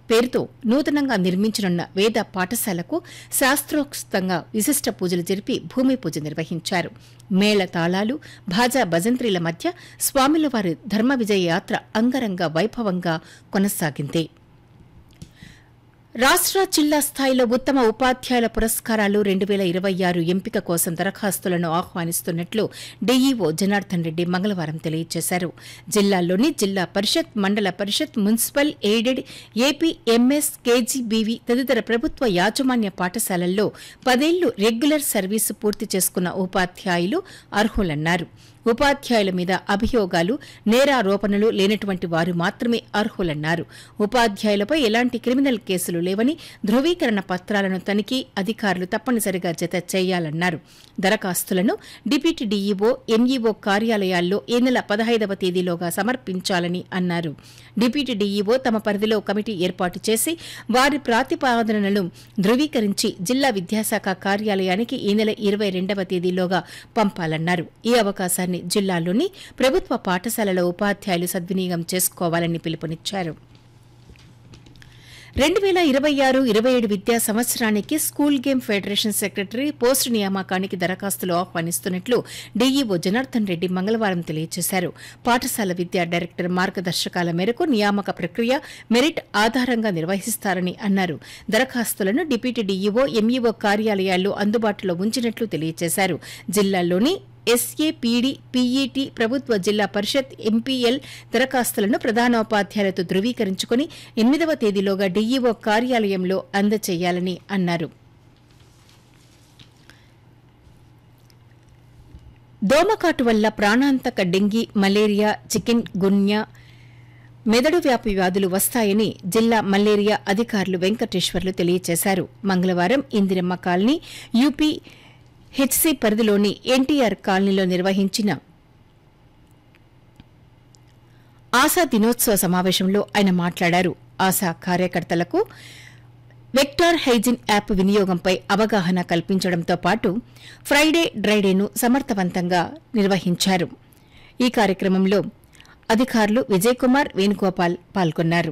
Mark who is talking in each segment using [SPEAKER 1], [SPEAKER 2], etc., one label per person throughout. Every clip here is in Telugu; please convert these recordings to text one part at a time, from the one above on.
[SPEAKER 1] పేరుతో నూతనంగా నిర్మించనున్న వేద పాఠశాలకు శాస్త్రోక్తంగా విశిష్ట పూజలు జరిపి భూమి పూజ నిర్వహించారు మేళ తాళాలు భాజా భజంత్రీల మధ్య స్వామిల వారి ధర్మ విజయ యాత్ర అంగరంగ వైభవంగా కొనసాగింది రాష్ట్ర జిల్లా స్థాయిలో ఉత్తమ ఉపాధ్యాయుల పురస్కారాలు రెండు వేల ఇరవై ఆరు ఎంపిక కోసం దరఖాస్తులను ఆహ్వానిస్తున్నట్లు డీఈఓ జనార్దన్ రెడ్డి మంగళవారం తెలియజేశారు జిల్లాల్లోని Zilla Parishad Mandal Parishad municipal aided AP MS KGBV తదితర ప్రభుత్వ యాజమాన్య పాఠశాలల్లో పదేళ్లు రెగ్యులర్ సర్వీసు పూర్తి చేసుకున్న ఉపాధ్యాయులు అర్హులన్నారు ఉపాధ్యాయుల మీద అభియోగాలు నేరారోపణలు లేనటువంటి వారు మాత్రమే అర్హులన్నారు ఉపాధ్యాయులపై ఎలాంటి క్రిమినల్ కేసులు లేవని ధృవీకరణ పత్రాలను తనిఖీ అధికారులు తప్పనిసరిగా జత చేయాలన్నారు దరఖాస్తులను డిప్యూటీ డీఈఓ ఎంఈఓ కార్యాలయాల్లో ఈ నెల పదహైదవ తేదీలోగా సమర్పించాలని అన్నారు డిప్యూటీ డీఈఓ తమ పరిధిలో కమిటీ ఏర్పాటు చేసి వారి ప్రాతిపాదనలను ధృవీకరించి జిల్లా విద్యాశాఖ కార్యాలయానికి ఈ నెల ఇరవై రెండవ తేదీలోగా పంపాలన్నారు ఈ అవకాశాన్ని జిల్లాలోని ప్రభుత్వ పాఠశాలల ఉపాధ్యాయులు సద్వినియోగం చేసుకోవాలని పిలుపునిచ్చారు రెండు వేల ఇరవై ఆరు ఇరవై ఏడు విద్యా సంవత్సరానికి school game federation secretary post నియామకానికి దరఖాస్తులు ఆహ్వానిస్తున్నట్లు డీఈఓ జనార్దన్ రెడ్డి మంగళవారం తెలియజేశారు పాఠశాల విద్యా డైరెక్టర్ మార్గదర్శకాల మేరకు నియామక ప్రక్రియ మెరిట్ ఆధారంగా నిర్వహిస్తారని అన్నారు దరఖాస్తులను డిప్యూటీ డీఈఓ ఎంఈఓ కార్యాలయాల్లో అందుబాటులో ఉంచినట్లు తెలియజేశారు జిల్లాల్లోని ఎస్ఏ పీడీ పీఈటీ ప్రభుత్వ జిల్లా పరిషత్ ఎంపీఎల్ దరఖాస్తులను ప్రధానోపాధ్యాయులతో ధృవీకరించుకుని ఎనిమిదవ తేదీలోగా డీఈఓ కార్యాలయంలో అందజేయాలని అన్నారు దోమకాటు వల్ల ప్రాణాంతక డెంగీ మలేరియా చికెన్ గున్యా మెదడు వ్యాపి వ్యాధులు వస్తాయని జిల్లా మలేరియా అధికారులు వెంకటేశ్వర్లు తెలియజేశారు మంగళవారం ఇందిరమ్మ కాలనీ యూపీ హెచ్సీ పరిధిలోని ఎన్టీఆర్ కాలనీలో నిర్వహించిన ఆశా దినోత్సవ సమావేశంలో ఆయన మాట్లాడారు ఆశా కార్యకర్తలకు వెక్టార్ హైజిన్ యాప్ వినియోగంపై అవగాహన కల్పించడంతో పాటు ఫ్రైడే డ్రైడేను సమర్థవంతంగా నిర్వహించారు ఈ కార్యక్రమంలో అధికారులు విజయ్ కుమార్ వేణుగోపాల్ పాల్గొన్నారు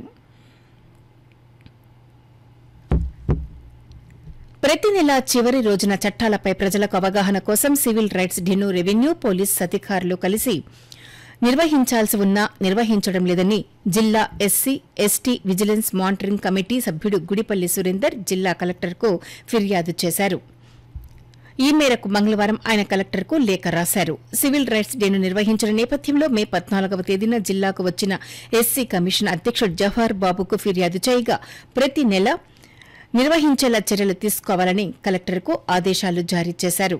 [SPEAKER 1] ప్రతి నెల చివరి రోజున చట్టాలపై ప్రజలకు అవగాహన కోసం సివిల్ రైట్స్ డేను రెవెన్యూ పోలీస్ అధికారులు కలిసి నిర్వహించాల్సి ఉన్నా నిర్వహించడం లేదని జిల్లా SC ST vigilance monitoring committee సభ్యుడు గుడిపల్లి సురేందర్ జిల్లా కలెక్టర్కు ఫిర్యాదు చేశారు ఈ మేరకు మంగళవారం ఆయన కలెక్టర్కు లేఖ రాశారు సివిల్ రైట్స్ డేను నిర్వహించిన నేపథ్యంలో మే పద్నాలుగవ తేదీన జిల్లాకు వచ్చిన ఎస్సీ కమిషన్ అధ్యక్షుడు జవహర్ బాబుకు ఫిర్యాదు చేయగా ప్రతి నెల నిర్వహించేలా చర్యలు తీసుకోవాలని కలెక్టర్కు ఆదేశాలు జారీ చేశారు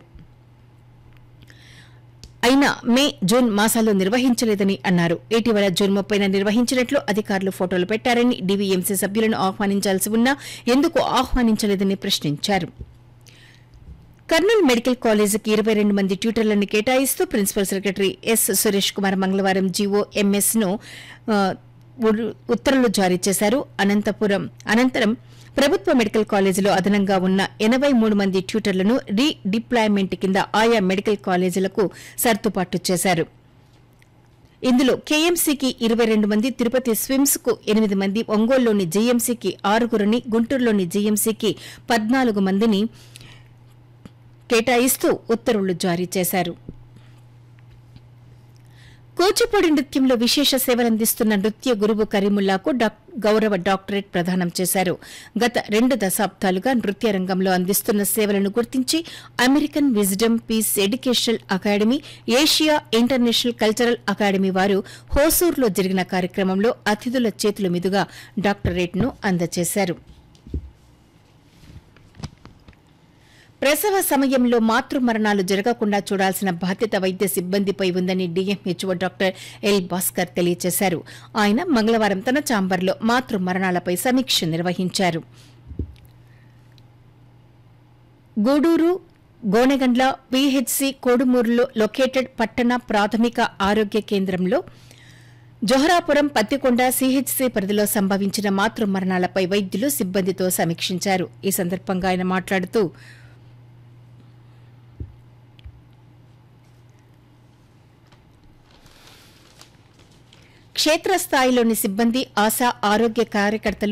[SPEAKER 1] అయినా మే జూన్ మాసాల్లో నిర్వహించలేదని అన్నారు ఇటీవల జూన్ ముప్పైన నిర్వహించినట్లు అధికారులు ఫోటోలు పెట్టారని డీవీఎంసీ సభ్యులను ఆహ్వానించాల్సి ఉన్నా ఎందుకు ఆహ్వానించలేదని ప్రశ్నించారు కర్నూలు మెడికల్ కాలేజీకి ఇరవై రెండు మంది ట్యూటర్లను కేటాయిస్తూ principal secretary S Suresh Kumar మంగళవారం జీవో ఎంఎస్ ను ఉత్తర్వులు జారీ చేశారు అనంతపురం అనంతరం ప్రభుత్వ మెడికల్ కాలేజీలో అదనంగా ఉన్న ఎనబై మూడు మంది ట్యూటర్లను రీ డిప్లాయ్మెంట్ కింద ఆయా మెడికల్ కాలేజీలకు సర్దుబాటు చేశారు ఇందులో కేఎంసీకి ఇరవై రెండు మంది తిరుపతి స్విమ్స్ కు ఎనిమిది మంది ఒంగోలులోని జీఎంసీకి ఆరుగురిని గుంటూరులోని జీఎంసీకి పద్నాలుగు మందిని కేటాయిస్తూ ఉత్తర్వులు జారీ చేశారు కూచిపూడి నృత్యంలో విశేష సేవలందిస్తున్న నృత్య గురువు కరీముల్లాకు గౌరవ డాక్టరేట్ ప్రదానం చేశారు గత రెండు దశాబ్దాలుగా నృత్య రంగంలో అందిస్తున్న సేవలను గుర్తించి American wisdom peace educational academy Asia international cultural academy వారు హోసూరులో జరిగిన కార్యక్రమంలో అతిథుల చేతుల మీదుగా డాక్టరేట్ను అందజేశారు ప్రసవ సమయంలో మాతృ మరణాలు జరగకుండా చూడాల్సిన బాధ్యత వైద్య సిబ్బందిపై ఉందని డీఎంహెచ్ఓ డాక్టర్ ఎల్ భాస్కర్ తెలియజేశారు ఆయన మంగళవారం తన ఛాంబర్లో మాతృ మరణాలపై సమీక్ష నిర్వహించారు గూడూరు గోనెగండ్ల పీహెచ్సి కోడుమూరులో లొకేటెడ్ పట్టణ ప్రాథమిక ఆరోగ్య కేంద్రంలో జొహరాపురం పత్తికొండ సిహెచ్సి పరిధిలో సంభవించిన మాతృ మరణాలపై వైద్యులు సిబ్బందితో సమీక్షించారు ఈ సందర్భంగా ఆయన మాట్లాడుతూ క్షేత్రస్థాయిలోని సిబ్బంది ఆశా ఆరోగ్య కార్యకర్తలు